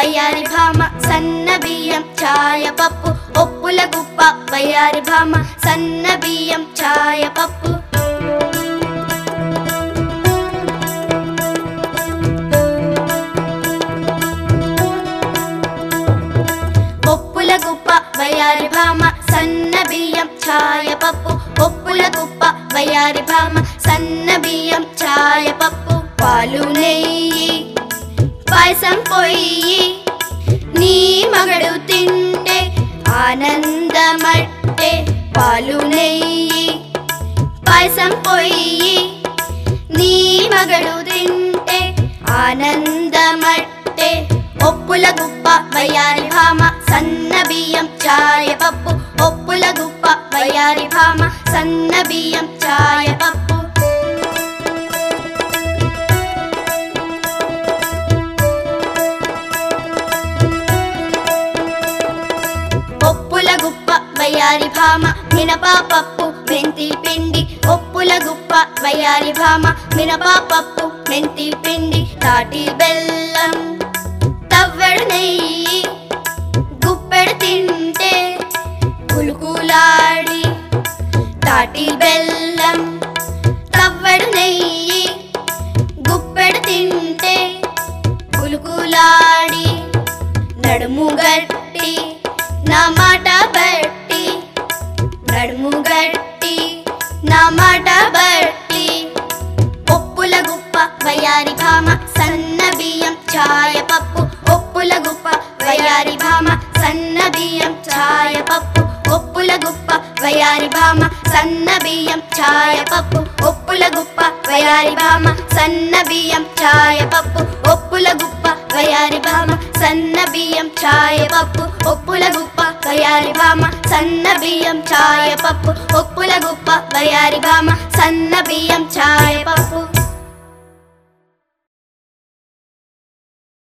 వయ్యారి భామ సన్న బియ్యం ఛాయ పప్పు ఒప్పుల గుప్ప వయ్యారి భామ సన్న బియ్యం ఛాయ పప్పు ఒప్పుల గుప్ప వయ్యారి భామ సన్న బియ్యం ఛాయ పప్పు ఒప్పుల గుప్ప వయ్యారి భామ సన్న బియ్యం ఛాయ పప్పు పాలు నెయ్యి పాయసం పొయ్యి నీ మగడు తింటే ఆనందమట్టే పాలు నెయ్యి పాయసం పొయ్యి నీ మగడు తింటే ఆనందమట్టే ఒప్పుల గుప్ప వయ్యారి భామ సన్న బియ్యం ఛాయ పప్పు ఒప్పుల గుప్ప వయ్యారి భామ సన్న బియ్యం ఛాయ పప్పు ఒప్పుల గుప్ప వయ్యారి భామ మినపా పప్పు మెంతి పిండి ఒప్పుల గుప్ప వయ్యారి భామ మినపా పప్పు మెంతి పిండి తాటి బెల్లం తవ్వెడు నెయ్యి గుప్పెడు తింటే కులుకులాడి తాటి బెల్లం తవ్వెడు నెయ్యి గుప్పెడు తింటే కులుకులాడి నడుము గట్టి నా మాట బట్టి నడుము గట్టి నా మాట బట్టి ఒప్పుల గుప్ప వయ్యారి భామ సన్న బియ్యం ఛాయ పప్పు ఒప్పుల గుప్ప వయ్యారి భామ సన్న బియ్యం ఛాయ పప్పు ఒప్పుల గుప్ప వయ్యారి భామ సన్న బియ్యం ఛాయ పప్పు ఒప్పుల గుప్ప వయ్యారి భామ సన్న బియ్యం ఛాయ పప్పు ఒప్పుల గుప్ప వయ్యారి భామ సన్న బియ్యం ఛాయ పప్పు ఒప్పుల గుప్ప వయ్యారి భామ సన్న బియ్యం ఛాయ పప్పు ఒప్పుల గుప్ప వయ్యారి భామ సన్న బియ్యం ఛాయ పప్పు